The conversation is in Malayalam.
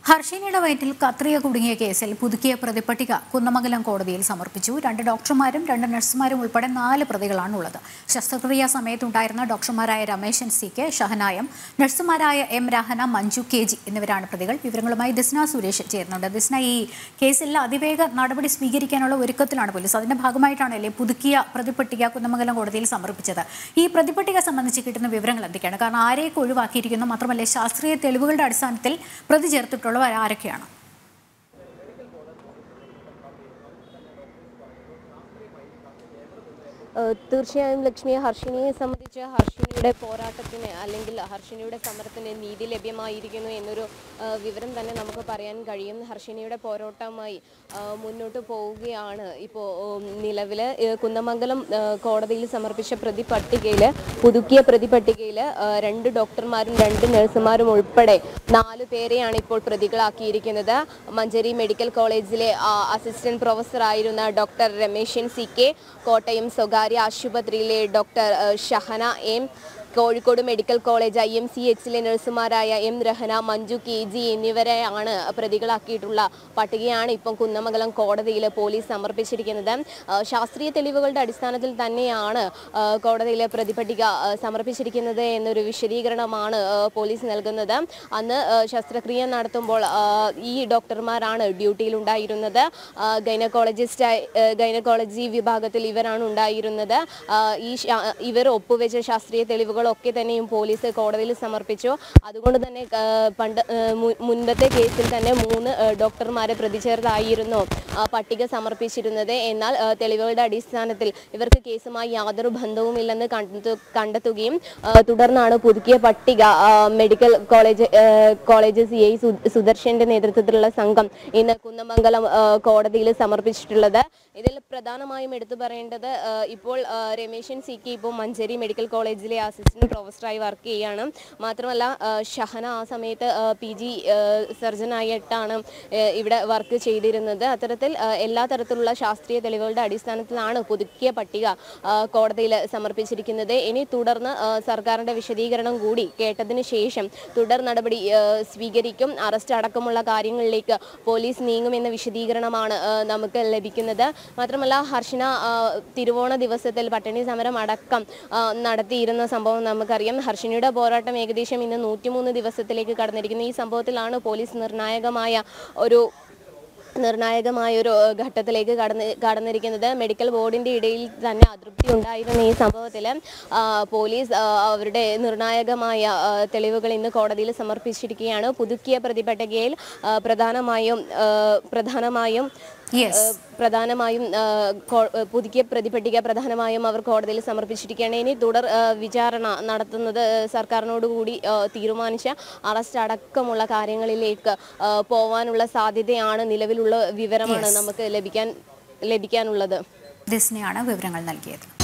ഹർഷിനിയുടെ വയറ്റിൽ കത്രിക കുടുങ്ങിയ കേസിൽ പുതുക്കിയ പ്രതിപട്ടിക കുന്നമംഗലം കോടതിയിൽ സമർപ്പിച്ചു രണ്ട് ഡോക്ടർമാരും രണ്ട് നഴ്സുമാരും ഉൾപ്പെടെ നാല് പ്രതികളാണ് ഉള്ളത് ശസ്ത്രക്രിയാ സമയത്തുണ്ടായിരുന്ന ഡോക്ടർമാരായ രമേശൻ സി കെ ഷഹനായം നഴ്സുമാരായ M Rahana Manju K G എന്നിവരാണ് പ്രതികൾ വിവരങ്ങളുമായി ദിസ്ന സുരേഷ് ചേരുന്നുണ്ട് ദിസ്ന ഈ കേസിൽ അതിവേഗ നടപടി സ്വീകരിക്കാനുള്ള ഒരുക്കത്തിലാണ് പോലീസ് അതിന്റെ ഭാഗമായിട്ടാണല്ലേ പുതുക്കിയ പ്രതിപട്ടിക കുന്നമംഗലം കോടതിയിൽ സമർപ്പിച്ചത് ഈ പ്രതിപട്ടിക സംബന്ധിച്ച് കിട്ടുന്ന വിവരങ്ങൾ എന്തൊക്കെയാണ് കാരണം ആരെയൊക്കെ ഒഴിവാക്കിയിരിക്കുന്നു മാത്രമല്ല ശാസ്ത്രീയ തെളിവുകളുടെ അടിസ്ഥാനത്തിൽ പ്രതി ചേർത്തിട്ടുള്ളവർ ആരൊക്കെയാണ് ഏഹ് തീർച്ചയായും ലക്ഷ്മിയെ ഹർഷിനിയെ സംബന്ധിച്ച് ഹർഷിനിയുടെ പോരാട്ടത്തിന് അല്ലെങ്കിൽ ഹർഷിനിയുടെ സമരത്തിന് നീതി ലഭ്യമായിരിക്കുന്നു എന്നൊരു ഏഹ് വിവരം തന്നെ നമുക്ക് പറയാൻ കഴിയും ഹർഷിനിയുടെ പോരാട്ടവുമായി ഏഹ് മുന്നോട്ട് പോവുകയാണ് ഇപ്പോൾ നിലവിൽ കുന്നമംഗലം ഏഹ് കോടതിയിൽ സമർപ്പിച്ച പ്രതി പട്ടികയിൽ പുതുക്കിയ പ്രതി പട്ടികയിൽ രണ്ട് ഡോക്ടർമാരും രണ്ട് നഴ്സുമാരും ഉൾപ്പെടെ നാല് പേരെയാണ് ഇപ്പോൾ പ്രതികളാക്കിയിരിക്കുന്നത് മഞ്ചേരി മെഡിക്കൽ കോളേജിലെ ആ, അസിസ്റ്റന്റ് പ്രൊഫസർ ആയിരുന്ന doctor Rameshan C K Kottayam സ്വകാര്യ ആശുപത്രിയിലെ ഡോക്ടർ ഏഹ്, Shahana M Kozhikode medical college I M C എച്ചിലെ നഴ്സുമാരായ M Rahana Manju K G എന്നിവരെയാണ് പ്രതികളാക്കിയിട്ടുള്ള പട്ടികയാണ് ഇപ്പം കുന്നമംഗലം കോടതിയിൽ പോലീസ് സമർപ്പിച്ചിരിക്കുന്നത് ആ, ശാസ്ത്രീയ തെളിവുകളുടെ അടിസ്ഥാനത്തിൽ തന്നെയാണ് ആ, കോടതിയിലെ പ്രതിപട്ടിക ആ, സമർപ്പിച്ചിരിക്കുന്നത് എന്നൊരു വിശദീകരണമാണ് ആ, പോലീസ് നൽകുന്നത് അന്ന് ആ, ശസ്ത്രക്രിയ നടത്തുമ്പോൾ ആ, ഈ ഡോക്ടർമാരാണ് ഡ്യൂട്ടിയിലുണ്ടായിരുന്നത് ഗൈനക്കോളജിസ്റ്റ് ഗൈനക്കോളജി വിഭാഗത്തിൽ ഇവരാണ് ഉണ്ടായിരുന്നത് ആ, ഈ ശാ- ഇവർ ഒപ്പുവെച്ച ശാസ്ത്രീയ തെളിവുകളൊക്കെ തന്നെയും പോലീസ് കോടതിയിൽ സമർപ്പിച്ചു അതുകൊണ്ട് തന്നെ ആ, പണ്ട് ആ, മു- മുൻപത്തെ കേസിൽ തന്നെ മൂന്ന് ആ, ഡോക്ടർമാരെ പ്രതിചേർത്തായിരുന്നു ആ, പട്ടിക സമർപ്പിച്ചിരുന്നത് എന്നാൽ ആ, തെളിവുകളുടെ അടിസ്ഥാനത്തിൽ ഇവർക്ക് കേസുമായി യാതൊരു ബന്ധവുമില്ലെന്ന് കണ്ടെത്തു കണ്ടെത്തുകയും ആ, തുടർന്നാണ് പുതുക്കിയ പട്ടിക ആ, മെഡിക്കൽ കോളേജ് ആ, കോളേജ് സി ഐ സുദർശന്റെ നേതൃത്വത്തിലുള്ള സംഘം ഇന്ന് കുന്നമംഗലം ആ, കോടതിയിൽ സമർപ്പിച്ചിട്ടുള്ളത് ഇതിൽ പ്രധാനമായും എടുത്തു പറയേണ്ടത് ആ, ഇപ്പോൾ ആ, രമേശൻ സി കെ ഇപ്പോൾ മഞ്ചേരി മെഡിക്കൽ കോളേജിലെ അസിസ്റ്റന്റ് പ്രൊഫസറായി വർക്ക് ചെയ്യുകയാണ് മാത്രമല്ല ആ, ഷഹന ആ സമയത്ത് പി ജി സർജനായിട്ടാണ് ആ, ഇവിടെ വർക്ക് ചെയ്തിരുന്നത് അത്തരത്തിൽ ആ, എല്ലാ തരത്തിലുള്ള ശാസ്ത്രീയ തെളിവുകളുടെ അടിസ്ഥാനത്തിലാണ് പുതുക്കിയ പട്ടിക ആ, കോടതിയിൽ സമർപ്പിച്ചിരിക്കുന്നത് ഇനി തുടർന്ന് ആ, സർക്കാരിന്റെ വിശദീകരണം കൂടി കേട്ടതിന് ശേഷം തുടർ നടപടി ആ, സ്വീകരിക്കും അറസ്റ്റ് അടക്കമുള്ള കാര്യങ്ങളിലേക്ക് പോലീസ് നീങ്ങുമെന്ന വിശദീകരണമാണ് ആ, നമുക്ക് ലഭിക്കുന്നത് മാത്രമല്ല ഹർഷന ആ, തിരുവോണ ദിവസത്തിൽ പട്ടിണി സമരം അടക്കം ആ, നടത്തിയിരുന്ന സംഭവം നമുക്കറിയാം ഹർഷിനിയുടെ പോരാട്ടം ഏകദേശം ഇന്ന് നൂറ്റിമൂന്ന് ദിവസത്തിലേക്ക് കടന്നിരിക്കുന്നു ഈ സംഭവത്തിലാണ് പോലീസ് നിർണായകമായ ഒരു നിർണായകമായ ഒരു ഏഹ്, ഘട്ടത്തിലേക്ക് കടന്ന് കടന്നിരിക്കുന്നത് മെഡിക്കൽ ബോർഡിന്റെ ഇടയിൽ തന്നെ അതൃപ്തി ഉണ്ടായിരുന്ന ഈ സംഭവത്തിൽ പോലീസ് ആ, അവരുടെ നിർണായകമായ ആ, തെളിവുകൾ ഇന്ന് കോടതിയിൽ സമർപ്പിച്ചിരിക്കുകയാണ് പുതുക്കിയ പ്രതിപട്ടികയിൽ ആ, പ്രധാനമായും ആ, പ്രധാനമായും യെസ് ഏഹ് പ്രധാനമായും ഏഹ് കോ- ഏഹ് പുതുക്കിയ പ്രതിപട്ടിക പ്രധാനമായും അവർ കോടതിയിൽ സമർപ്പിച്ചിരിക്കുകയാണ് ഇനി തുടർ ഏഹ് വിചാരണ നടത്തുന്നത് ഏഹ് സർക്കാരിനോട് കൂടി ഏഹ് തീരുമാനിച്ച അറസ്റ്റ് അടക്കമുള്ള കാര്യങ്ങളിലേക്ക് ഏഹ് പോവാനുള്ള സാധ്യതയാണ് നിലവിലുള്ള വിവരമാണ് Yes. നമുക്ക് ലഭിക്കാൻ ലഭിക്കാനുള്ളത് ദിസ്നയാണ് വിവരങ്ങൾ നൽകിയത്